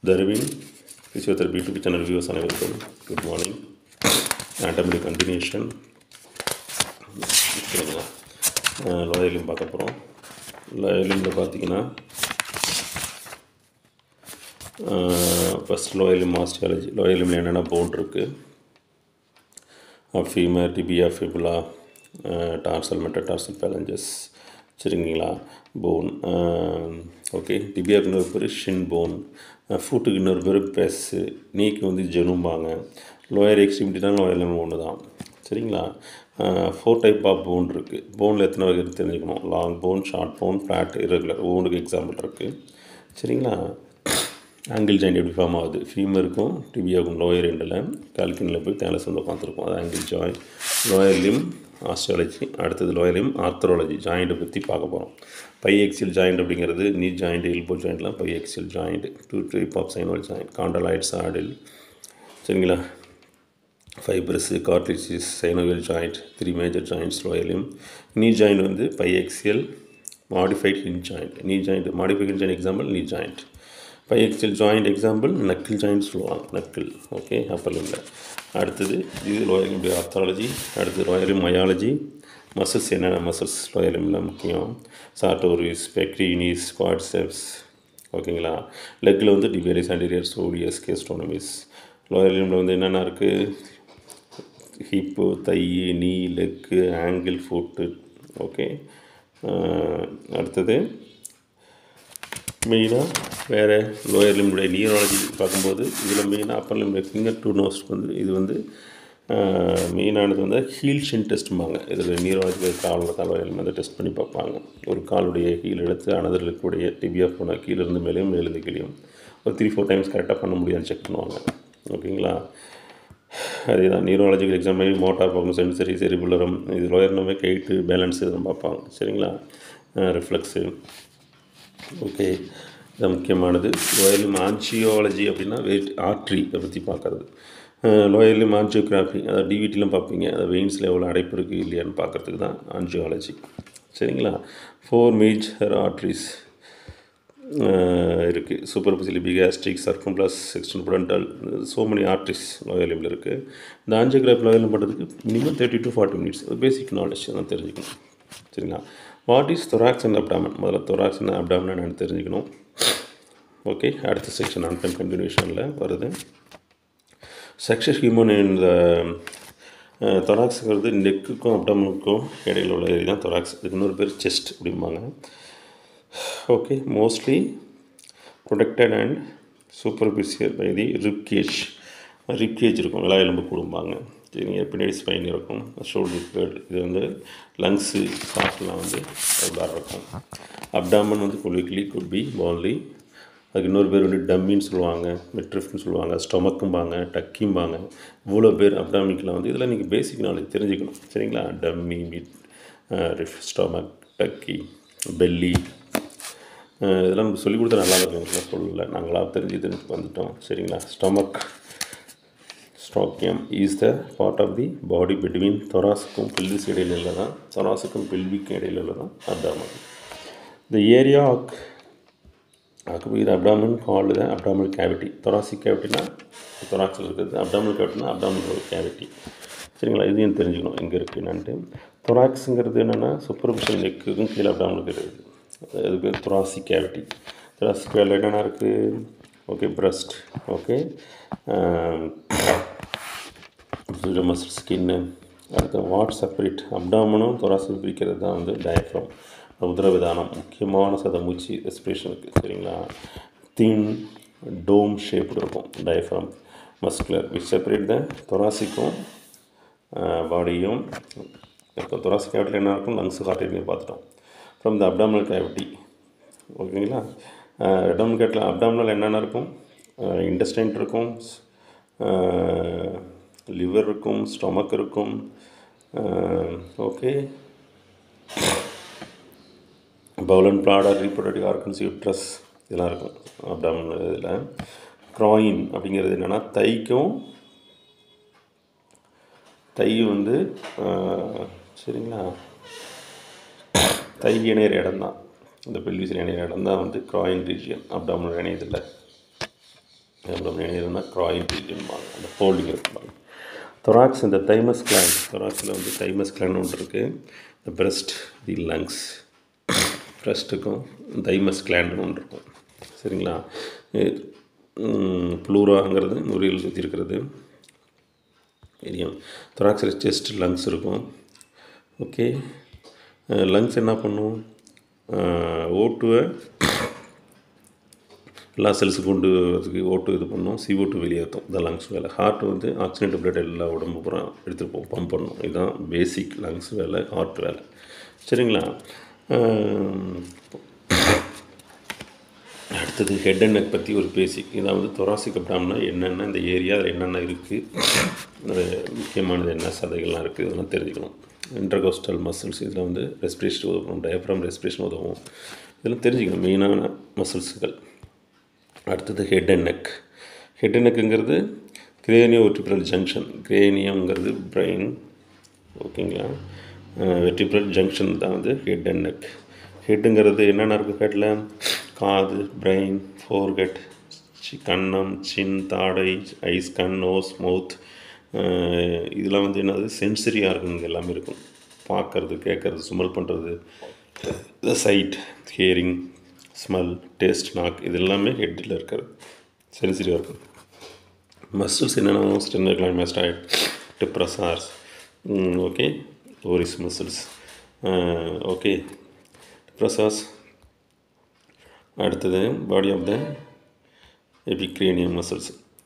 தருவின் physiotherapy YouTube channel views அனைவருக்கும் good morning ஆட்டோமேட்டி continuation சரிங்களா லோயலிம் பார்க்க போகிறோம் லோயலிமில் பார்த்தீங்கன்னா ஃபஸ்ட் லோயலிம் ஆஸ்ட்ரியாலஜி லோயலிமில் என்னென்ன போன் இருக்குது femur tibia fibula tarsal metatarsal phalanges சரிங்களா போன் ஓகே டிபியாவுக்கு இன்னொரு பேர் ஷின் போன் ஃபூட்டுக்கு இன்னொரு பேர் பெஸ்ஸு நீக்கு வந்து ஜெனும்பாங்க லோயர் எக்ஸ்ட்ரீமிட்டி தான் லோயர் ஒன்று தான் சரிங்களா ஃபோர் டைப் ஆஃப் போன் இருக்குது போனில் எத்தனை வகை இருக்கு தெரிஞ்சுக்கணும் long bone short bone flat irregular ஒவ்வொன்றுக்கு எக்ஸாம்பிள் இருக்குது சரிங்களா ஆங்கிள் ஜாயிண்ட் எப்படி ஃபார்ம் ஆகுது ஃபீமருக்கும் டிபியாவுக்கும் லோயர் எண்டில் கால்கினில் போய் தேலஸ் வந்து உட்காந்துருக்கும் அது ankle join lower limb osteology அடுத்தது லோயர் லிம் ஆர்த்தரோலஜி ஜாயிண்ட்டை பற்றி பார்க்க போகிறோம் பை எக்ஸியல் ஜாயிண்ட் அப்படிங்கிறது நீ ஜாயிண்ட் எல்போ ஜாயிண்ட்லாம் biaxial joint two type of synovial joint condyloids ஆடில் சரிங்களா fibrous cartilages synovial joint three major joints lower limb knee joint வந்து biaxial modified hinge joint knee joint modified hinge joint example knee joint biaxial joint example knuckle joint சொல்லுவாங்க knuckle okay Appar லிம்பில் அடுத்தது இது லோயலிம் ஆர்த்தாலஜி அடுத்தது லோயலிம் மயாலஜி muscles என்னென்ன muscles லோயலிமில் முக்கியம் சார்டோரிஸ் பெக்ரீனிஸ் குவாட்செப்ஸ் ஓகேங்களா லெக்கில் வந்து டிபேரிஸ் anterior சோடியஸ் கேஸ்டோனமிஸ் lower லிம்பில் வந்து என்னென்ன இருக்குது ஹிப்பு தை நீ லெக்கு ஆங்கிள் ஃபுட்டு ஓகே அடுத்தது மெயினாக வேறு லோயர் லிம்புடைய நியூராலஜி பார்க்கும்போது இதில் மெயினாக அப்பர் லிம்புடைய ஃபிங்கர் டூ நோஸ் வந்து இது வந்து மெயினானது வந்து ஹீல் ஷின் டெஸ்ட்டும்பாங்க இதில் நியூராலஜி காலோட கால் லோயர் வந்து டெஸ்ட் பண்ணி பார்ப்பாங்க ஒரு காலுடைய ஹீல் எடுத்து அனதர் இருக்கக்கூடிய டிபியா போனால் கீழேருந்து மேலேயும் மேலேருந்து கீழேயும் ஒரு த்ரீ ஃபோர் டைம்ஸ் கரெக்டாக பண்ண முடியாதுன்னு செக் பண்ணுவாங்க ஓகேங்களா அதே தான் நியூராலஜிக்கல் எக்ஸாம் மாதிரி மோட்டார் பார்க்கணும் சென்சரி செரிபுலரம் இது லோயர்னாவே கைட்டு பேலன்ஸ் இதெல்லாம் பார்ப்பாங்க சரிங்களா ரிஃப்ளெக்ஸு ஓகே இது முக்கியமானது லோயர்லிம் ஆன்ஜியாலஜி அப்படின்னா வெயிட் ஆர்ட்ரி அதை பற்றி பார்க்குறது லோயர்லிம் ஆன்ஜியோகிராஃபி அதாவது டிவிட்டிலாம் பார்ப்பீங்க அது வெயின்ஸில் எவ்வளோ அடைப்பு இருக்குது இல்லையான்னு பார்க்குறதுக்கு தான் ஆன்ஜியாலஜி சரிங்களா ஃபோர் மேஜர் ஆர்ட்ரிஸ் இருக்குது சூப்பர் பிசிலி பிகாஸ்டிக் circumflex section pudendal so many arteries லோயலிமில் இருக்குது இந்த ஆஞ்சியோகிராஃபி லோயலிம் பண்ணுறதுக்கு minimum thirty to forty minutes basic knowledge தான் தெரிஞ்சுக்கணும் சரிங்களா what is thorax and abdomen முதல்ல தொராக்ஸ் அண்ட் அப்டாமன் என்னென்னு தெரிஞ்சுக்கணும் ஓகே அடுத்த செக்ஷன் ஆன் டைம் கண்டினியூஷனில் வருது செக்ஷஸ் ஹியூமன் இந்த தொராக்ஸுங்கிறது நெக்குக்கும் அப்டாமனுக்கும் இடையில உள்ள ஏரியா தான் தொராக்ஸ் இதுக்கு இன்னொரு பேர் செஸ்ட் அப்படிம்பாங்க okay mostly protected and superficial by the rib cage rib cage இருக்கும் விழா எலும்பு கூடும்பாங்க சரிங்க பின்னாடி ஸ்பைன் இருக்கும் ஷோல்டர் பேர்டு இது வந்து லங்ஸு ஹார்ட்லாம் வந்து உள்ளார இருக்கும் அப்டாமன் வந்து குலிக்லி குட் பி பான்லி அதுக்கு இன்னொரு பேர் வந்து டம்மின்னு சொல்லுவாங்க மெட்ரிஃப்னு சொல்லுவாங்க ஸ்டொமக்கும்பாங்க டக்கிம்பாங்க இவ்வளோ பேர் அப்டாமிக்கில் வந்து இதெல்லாம் நீங்கள் பேசிக் நாலேஜ் தெரிஞ்சுக்கணும் சரிங்களா டம்மி மிட் ரிஃப் ஸ்டொமக் டக்கி பெல்லி இதெல்லாம் நமக்கு சொல்லிக் கொடுத்தா நல்லா இருக்கும் சொல்லலை நாங்களாக தெரிஞ்சு தெரிஞ்சு வந்துட்டோம் சரிங்களா ஸ்டொமக் ஸ்டாக்கியம் is the part of the body between தொராஸுக்கும் பில்விஸ் இடையில தான் தொராஸுக்கும் பில்விக்கும் இடையில தான் அப்டாமன் த ஏரியா ஆக் ஆக்குபை அப்டாமன் கால்டு தான் அப்டாமல் கேவிட்டி தொராசிக் கேவிட்டினா தொராக்ஸில் இருக்குது அப்டாமல் கேவிட்டினா அப்டாமல் ஒரு கேவிட்டி சரிங்களா இதையும் தெரிஞ்சுக்கணும் எங்கே இருக்குது என்னான்ட்டு தொராக்ஸுங்கிறது என்னென்னா சூப்பர்ஃபிஷியல் நெக்குக்கும் கீழே அப்டாமலுக்கு இருக்குது அதுக்கு தொராசிக் கேவிட்டி தொராசிக் கேவிட்டி என்னென்ன இருக்குது okay breast okay muscle skin அடுத்து வாட் செப்பரேட் அப்டாமனும் தொராசிக் பிரிக்கிறது தான் வந்து டயஃப்ரம் உதரவிதானம் முக்கியமான சதமூச்சு ரெஸ்பிரேஷனுக்கு சரிங்களா தீன் டோம் ஷேப்டு இருக்கும் diaphragm muscular which separate the தொராசிக்கும் பாடியும் இப்போ தொராசிக் கேவிட்டியில் என்ன இருக்கும் லங்ஸ் ஹார்ட் ஏரியா பார்த்துட்டோம் ஃப்ரம் த அப்டாமினல் கேவிட்டி ஓகேங்களா அப்டாமினல் கேட்டில் அப்டாமினல் என்னென்ன இருக்கும் இண்டஸ்டைன் இருக்கும் லிவர் இருக்கும் ஸ்டொமக் இருக்கும் okay bowel bladder reproductive organs uterus இதெல்லாம் இருக்கும் அப்டாமினல் இதில் க்ராயின் அப்படிங்கிறது என்னென்னா தைக்கும் தை வந்து சரிங்களா தை இணையிற இடம் தான் இந்த பெல்விஸில் இணையிற இடம் தான் வந்து க்ராயின் ரீஜியன் அப்டாமினல் இணையதில்லை அப்டோமினல் ஏரியானா க்ராயின் ரீஜன்பாங்க அந்த ஹோல்டிங் இருப்பாங்க தொராக்ஸ் இந்த தைமஸ் கிளாண்ட் தொராக்ஸில் வந்து தைமஸ் கிளாண்ட் ஒன்று இருக்குது இந்த பிரஸ்ட் தி லங்ஸ் பிரஸ்ட்டுக்கும் தைமஸ் கிளாண்டுன்னு ஒன்று இருக்கும் சரிங்களா ப்ளூராங்கிறது நுரையில் சுற்றி இருக்கிறது தெரியும் தொராக்ஸில் செஸ்ட் லங்ஸ் இருக்கும் ஓகே லங்ஸ் என்ன பண்ணும் ஓட்டுவை எல்லா செல்ஸுக்கு கொண்டு வரதுக்கு ஓட்டு இது பண்ணும் CO2 டூ வெளியேற்றும் இந்த லங்ஸ் வேலை ஹார்ட் வந்து ஆக்சிஜன் பிளட் எல்லா உடம்பு பூரா எடுத்துகிட்டு போகும் பம்ப் பண்ணணும் இதுதான் பேசிக் லங்ஸ் வேலை ஹார்ட் வேலை சரிங்களா ஆம், அடுத்தது ஹெட் அண்ட் நெக் பற்றி ஒரு பேசிக் இதான் வந்து தொராசிக் அப்டாம்னா என்னென்ன இந்த ஏரியா அதில் என்னென்ன இருக்குது முக்கியமானது என்ன சதைகள்லாம் இருக்குது இதெல்லாம் தெரிஞ்சுக்கணும் இன்டர்கோஸ்டல் மசில்ஸ் இதில் வந்து ரெஸ்பிரேஷன் உதவும் டயப்ராம் ரெஸ்பிரேஷன் உதவும் இதெல்லாம் தெரிஞ்சுக்கணும் மெயினான மசில்ஸுகள் அடுத்தது head and neck head and நெக்குங்கிறது கிரேனியோ வெர்டிபிரல் ஜங்ஷன் கிரேனியம்ங்கிறது பிரெயின் ஓகேங்களா வெர்டிபிரல் ஜங்ஷன் தான் வந்து ஹெட் அண்ட் நெக் ஹெட்டுங்கிறது என்னென்ன இருக்குது ஹெட்டில் காது பிரெயின் ஃபோர்கெட் கன்னம் சின் தாடை ஐஸ் கண் நோஸ் மவுத் இதெல்லாம் வந்து என்னது சென்சரி ஆர்கன் எல்லாமே இருக்கும் பார்க்கறது கேட்கறது சுமல் பண்ணுறது சைட் ஹியரிங் ஸ்மெல் டேஸ்ட் நாக் இது எல்லாமே ஹெட்டில் இருக்கிறது சென்சிட்டிவாக இருக்கும் மசில்ஸ் என்னென்ன sternocleidomastoid depressors okay oris muscles okay depressors அடுத்தது body of the epicranium muscles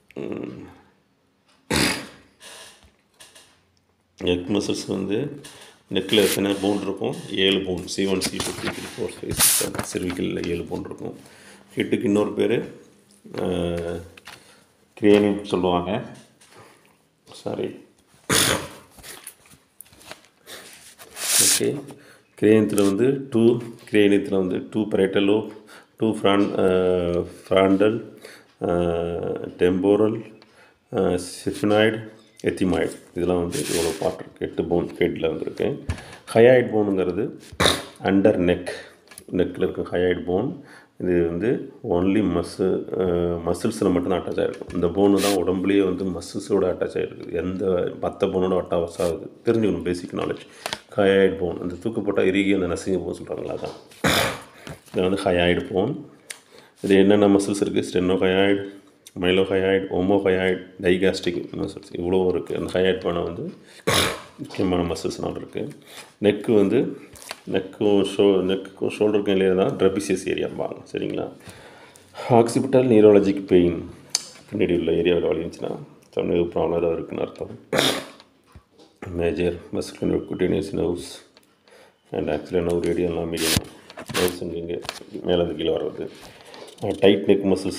neck muscles வந்து நெக்கில் எத்தனை போன் இருக்கும் ஏழு bone C one C two C three four five six seven சிறுவிக்கலில் ஏழு போன் இருக்கும் ஹிட்டுக்கு இன்னொரு பேர் கிரேனியம் சொல்லுவாங்க சாரி ஓகே கிரேனியத்தில் வந்து டூ கிரேனியத்தில் வந்து டூ பரைட்டலோ டூ ஃப்ரான் ஃப்ராண்டல் டெம்போரல் சிஃபினாய்டு எத்திமாய்டு இதெல்லாம் வந்து இவ்வளோ பார்ட் இருக்குது எட்டு போன் ஹெட்டில் வந்துருக்கு ஹயாய்ட் போனுங்கிறது அண்டர் நெக் நெக்கில் இருக்க ஹயாய்ட் போன் இது வந்து ஒன்லி மஸ்ஸு மசில்ஸில் மட்டும்தான் அட்டாச் ஆகிருக்கும் இந்த போனு தான் உடம்புலேயே வந்து மசில்ஸோட அட்டாச் ஆகிருக்குது எந்த மற்ற போனோட அட்டாச் ஆகுது தெரிஞ்சுக்கணும் பேசிக் நாலேஜ் ஹயாய்ட் போன் இந்த தூக்கு போட்டால் இறுகி அந்த நசிங்க போன் சொல்கிறாங்களா அதான் இது வந்து ஹயாய்டு போன் இது என்னென்ன மசில்ஸ் இருக்குது sternohyoid mylohyoid omohyoid digastric muscles இவ்வளோ இருக்குது அந்த ஹயாய்ட் போனை வந்து முக்கியமான மசில்ஸ்னால் இருக்குது நெக்கு வந்து நெக்கும் ஷோ நெக்கும் ஷோல்டருக்கும் இல்லையா தான் ட்ரபிசியஸ் ஏரியாம்பாங்க சரிங்களா ஆக்சிபிட்டல் நியூரோலஜிக் பெயின் பின்னாடி உள்ள ஏரியாவில் வலி இருந்துச்சுன்னா சொன்ன ப்ராப்ளம் ஏதாவது இருக்குன்னு அர்த்தம் major muscular cutaneous nerves and actually nerve ரேடியெல்லாம் மீடியம் நர்வ்ஸ் இங்கே மேலே இருந்து கீழே வர்றது டைட் நெக் மசில்ஸ்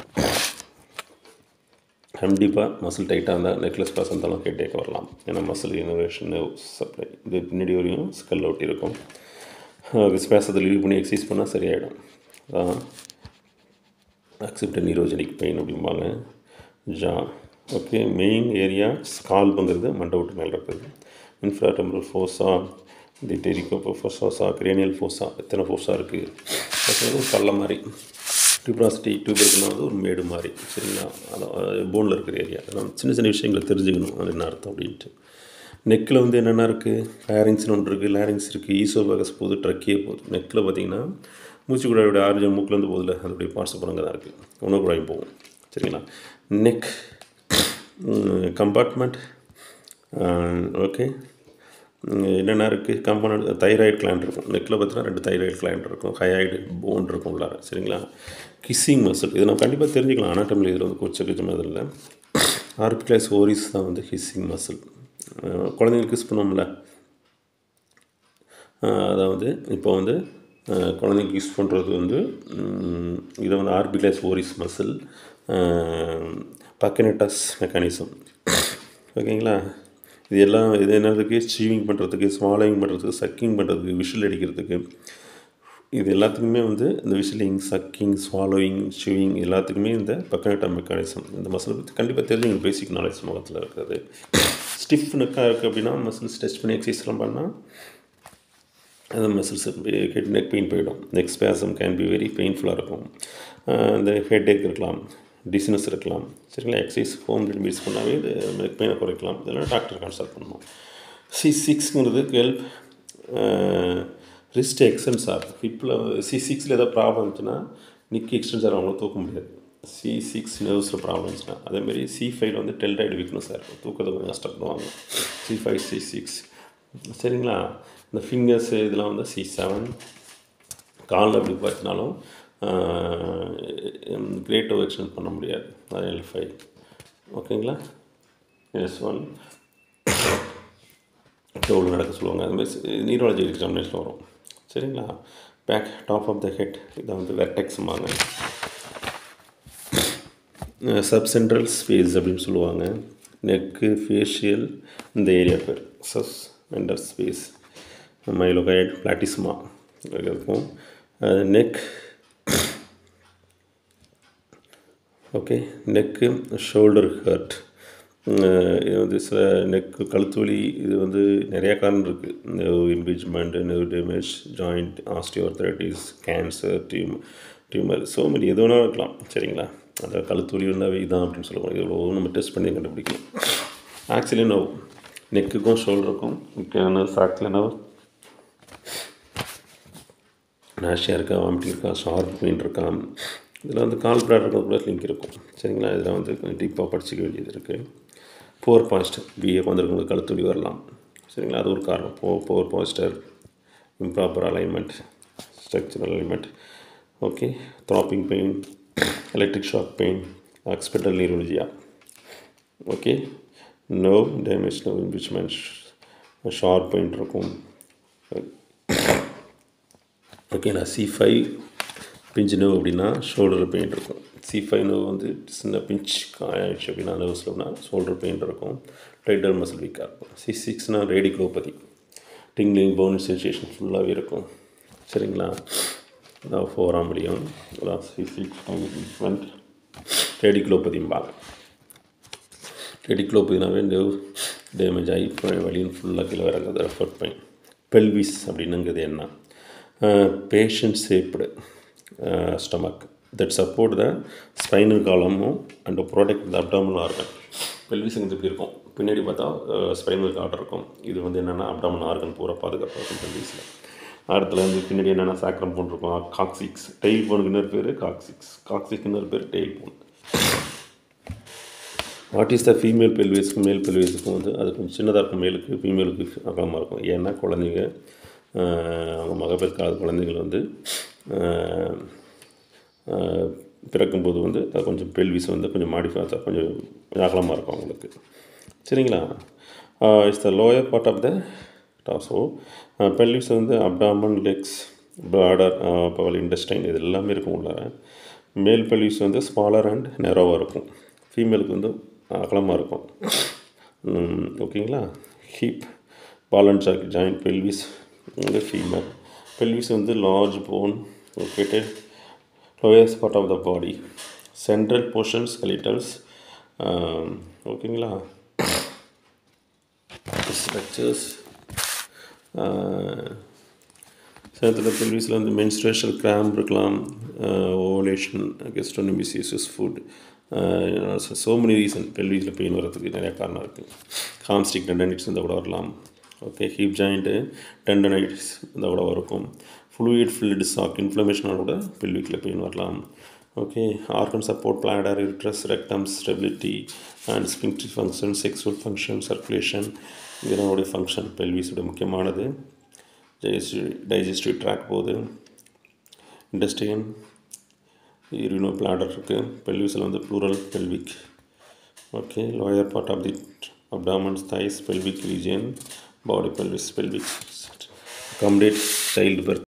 கண்டிப்பாக மசில் டைட்டாக இருந்தால் நெக்லஸ் பாஸ் இருந்தாலும் ஹெட்டேக் வரலாம் ஏன்னா மசில் இனோவேஷன் சப்ளை இது பின்னாடி வரையும் ஸ்கல் ஒட்டி இருக்கும் ஸ்பேஸத்தை லீவ் பண்ணி எக்ஸசைஸ் பண்ணால் சரியாயிடும் அதான் அக்செப்ட் நியூரோஜெனிக் பெயின் அப்படிம்பாங்க ஜா ஓகே மெயின் ஏரியா ஸ்கால்புங்கிறது மண்டை விட்டு மேலே இருக்குது இன்ஃப்ராடெம்பரல் ஃபோர்ஸா தி டெரிகோப்போ ஃபோர்ஸா கிரேனியல் ஃபோர்ஸா எத்தனை ஃபோர்ஸாக இருக்குது அது ஒரு பள்ள மாதிரி டியூப்ராசிட்டி டியூப் இருக்குன்னா வந்து ஒரு மேடு மாதிரி சரிங்களா அதான் போனில் இருக்கிற ஏரியா அதெல்லாம் சின்ன சின்ன விஷயங்களை தெரிஞ்சுக்கணும் அது என்ன அர்த்தம் அப்படின்ட்டு நெக்கில் வந்து என்னென்ன இருக்குது லேரிங்ஸ்னு ஒன்று இருக்குது லேரிங்ஸ் இருக்குது ஈசோபகஸ் போகுது ட்ரக்கியே போகுது நெக்கில் பார்த்தீங்கன்னா மூச்சு குழாயோட ஆரிஜன் மூக்கிலேருந்து போகுதுல அதோடைய பார்ட்ஸ் அப்புறம் தான் இருக்குது உணவு குழாயும் போகும் சரிங்களா நெக் கம்பார்ட்மெண்ட் ஓகே என்னென்ன இருக்குது கம்பனட் தைராய்டு கிளாண்ட் இருக்கும் நெக்கில் பார்த்தீங்கன்னா ரெண்டு தைராய்டு கிளாண்ட் இருக்கும் ஹைராய்டு போன் இருக்கும் உள்ளார சரிங்களா கிஸ்ஸிங் மசில் இதை நம்ம கண்டிப்பாக தெரிஞ்சுக்கலாம் அனாட்டமில் இதில் வந்து கொச்ச கொச்சமாக இதில் ஆர்பிக்ளைஸ் ஓரிஸ் தான் வந்து ஹிஸ்ஸிங் மசில் குழந்தைங்களுக்கு கிஸ் பண்ணுவோம்ல அதாவது இப்போ வந்து குழந்தைங்க யூஸ் பண்ணுறது வந்து இதை வந்து ஆர்பிக்ளைஸ் ஓரிஸ் மசில் பக்கனட்டஸ் மெக்கானிசம் ஓகேங்களா இது எல்லாம் இது என்னதுக்கு சீவிங் பண்ணுறதுக்கு ஸ்வாலோயிங் பண்ணுறதுக்கு சக்கிங் பண்ணுறதுக்கு விஷில் அடிக்கிறதுக்கு இது எல்லாத்துக்குமே வந்து இந்த விசிலிங் சக்கிங் ஸ்வாலோயிங் ஷூவிங் எல்லாத்துக்குமே இந்த பக்கனட்டா மெக்கானிசம் இந்த மசில் பற்றி கண்டிப்பாக தெரிஞ்சுங்க பேசிக் நாலேஜ் முகத்தில் இருக்கிறது ஸ்டிஃப் நெக்காக இருக்குது அப்படின்னா மசில் ஸ்ட்ரெச் பண்ணி எக்ஸசைஸ்லாம் பண்ணால் அந்த மசில்ஸ் ஹெட் நெக் பெயின் போயிடும் neck spasm can be very பெயின்ஃபுல்லாக இருக்கும் இந்த ஹெட் ஏக் இருக்கலாம் டிசினஸ் இருக்கலாம் சரிங்களா எக்ஸசைஸ் ஹோம் ரெமிடிஸ் பண்ணாவே இது நெக் பெயினை குறைக்கலாம் இதெல்லாம் டாக்டர் கன்சல்ட் பண்ணணும் சி சிக்ஸ்ங்கிறது ஹெல்ப் ரிஸ்ட் எக்ஸ்டென்ஸ் ஆகும் ஹிப்பில் சி சிக்ஸில் ஏதாவது ப்ராப்ளம் இருந்துச்சுன்னா நிக்கி எக்ஸ்டென்ஸ் ஆகும் அவங்கள தூக்க முடியாது சி சிக்ஸ் நர்வ்ஸில் ப்ராப்ளம் இருந்துச்சுன்னா அதேமாரி சி ஃபைவ்ல வந்து டெல்டாய்டு வீக்னஸாக இருக்கும் தூக்கத்தை கொஞ்சம் கஷ்டப்படுவாங்க சி ஃபைவ் சி சிக்ஸ் சரிங்களா இந்த ஃபிங்கர்ஸ் இதெல்லாம் வந்து சி செவன் காலில் அப்படி பார்த்தினாலும் கிரேட்டோ எக்ஸ்டென்ட் பண்ண முடியாது அது எல் ஃபைவ் ஓகேங்களா எஸ் ஒன் எவ்வளோ நடக்க சொல்லுவாங்க அது மாதிரி நீரோலஜி எக்ஸாமினேஷன் வரும் சரிங்களா back top of the head இதை வந்து வெர்டெக்ஸுமாங்க சப்சென்ட்ரல் ஸ்பேஸ் அப்படின்னு சொல்லுவாங்க நெக்கு ஃபேஷியல் இந்த ஏரியா பேர் சஸ் மெண்டர் ஸ்பேஸ் மைலோகைட் பிளாட்டிஸ்மா இருக்கும் neck okay neck shoulder hurt இது வந்து சில நெக்கு கழுத்து வலி இது வந்து நிறையா காரணம் இருக்குது nerve impingement nerve damage joint osteoarthritis cancer டியூம் டியூமர் ஸோ மெனி எது வேணாலும் இருக்கலாம் சரிங்களா அந்த கழுத்து வலி இருந்தாவே இதான் அப்படின்னு சொல்லுவாங்க இவ்வளோ நம்ம டெஸ்ட் பண்ணி கண்டுபிடிக்கலாம் ஆக்சுவலி நோ நெக்குக்கும் ஷோல்டருக்கும் முக்கியமான ஃபேக்டில் நோ நேஷியாக இருக்கா வாமிட்டிங் இருக்கா ஷார்ப் பெயின் இருக்கா இதில் வந்து கால் பிளாடர் கூட லிங்க் இருக்கும் சரிங்களா இதில் வந்து கொஞ்சம் டீப்பாக படிச்சிக்க வேண்டியது இருக்குது போர் பாஸ்டர் பிஏ வந்திருக்கவங்களுக்கு கழுத்துடி வரலாம் சரிங்களா அது ஒரு காரணம் போ poor posture improper alignment structural alignment okay throbbing pain electric shock pain occipital neuralgia okay no damage no impingement sharp pain இருக்கும் ஓகே நான் சி ஃபைவ் பிஞ்சு நோவு அப்படின்னா ஷோல்டர் பெயின் இருக்கும் சி ஃபைவ் நோவு வந்து சின்ன பிஞ்ச் ஆயிடுச்சு அப்படின்னா நர்வ்ஸ்லனா ஷோல்டர் பெயின் இருக்கும் டைட்டர் மசில் வீக்காக இருக்கும் சி சிக்ஸ்னால் ரேடிகுலோபதி டிங்லிங் போன் சென்சேஷன் ஃபுல்லாகவே இருக்கும் சரிங்களா அதான் ஃபோராக முடியும் அதான் சி சிக்ஸ் ரேடிகுலோபதிம்பாங்க ரெடிக்ளோபதினாவே நர்வ் டேமேஜ் ஆகி வலியும் ஃபுல்லாக கீழே இறங்குது ரெஃபர் பெயின் பெல்விஸ் அப்படின்னுங்கிறது என்ன patient shaped stomach that support the spinal காலமும் and protect the abdominal organ பெல்விஸுங்கிறது இப்படி இருக்கும் பின்னாடி பார்த்தா ஸ்பைனல் கார்டு இருக்கும் இது வந்து என்னென்னா அப்டாமல் ஆர்கன் பூரா பாதுகாப்பாக இருக்கும் பெல்விஸில் அடுத்துல வந்து பின்னாடி என்னென்னா சாக்ரம் போன் இருக்கும் காக்சிக்ஸ் டெயில் போனுக்கு இன்னொரு பேர் காக்சிக்ஸ் காக்சிக் இன்னொரு பேர் tail bone what is the female பெல்வேஸ்க்கும் மேல் பெல்வேஸுக்கும் வந்து அது கொஞ்சம் சின்னதாக இருக்கும் மேலுக்கு ஃபீமேலுக்கு அகலமாக இருக்கும் ஏன்னா குழந்தைங்க அவங்க மகப்பேறு கால குழந்தைகள் வந்து பிறக்கும்போது வந்து அது கொஞ்சம் பெல்விஸ் வந்து கொஞ்சம் மாடிஃபை கொஞ்சம் கொஞ்சம் அகலமாக இருக்கும் அவங்களுக்கு சரிங்களா it's the lower part of the torso pelvis வந்து abdomen legs bladder bowel intestine இது எல்லாமே இருக்கும் உள்ளார மேல் பெல்விஸ் வந்து ஸ்மாலர் அண்ட் நெரோவாக இருக்கும் ஃபீமேலுக்கு வந்து அகலமாக இருக்கும் ஓகேங்களா hip ball and jack joint pelvis வந்து ஃபீமேல் பெல்விஸ் வந்து large bone located lowest part of the body central portion skeletals ஓகேங்களா ஸ்ட்ரக்சர்ஸ் சேலத்தில் பெல்விஸில் வந்து மென்ஸ்ட்ரேஷன் கிராம்ப் இருக்கலாம் ஓவலேஷன் கெஸ்ட்ரோனிமிசியஸ் ஃபுட் ஸோ மெனி ரீசன் பெல்விஸில் பெயின் வரதுக்கு நிறையா காரணம் இருக்குது கான்ஸ்டிக் டெண்டனைட்ஸ் இருந்தால் கூட வரலாம் ஓகே ஹிப் ஜாயிண்ட்டு டெண்டனைட்ஸ் இருந்தால் கூட இருக்கும் ஃப்ளூயிட் ஃபில்டு சாக் இன்ஃப்ளமேஷனால் கூட பெல்விக்கில் பெயின் வரலாம் okay organ support bladder uterus rectum stability and sphincter function sexual function circulation இதனுடைய ஃபங்க்ஷன் பெல்விஸோட முக்கியமானது டைஜஸ்டிவ் டைஜஸ்டிவ் ட்ராக் போகுது இண்டஸ்ட்ரியன் யூரினோ பிளாடர் இருக்குது பெல்விஸில் வந்து plural pelvic okay lower part of the abdomens thighs pelvic region body pelvis pelvic complete child birth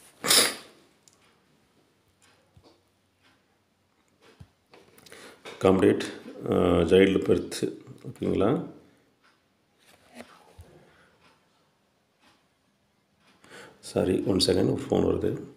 complete child birth ஓகேங்களா sorry one second ஒரு phone வருது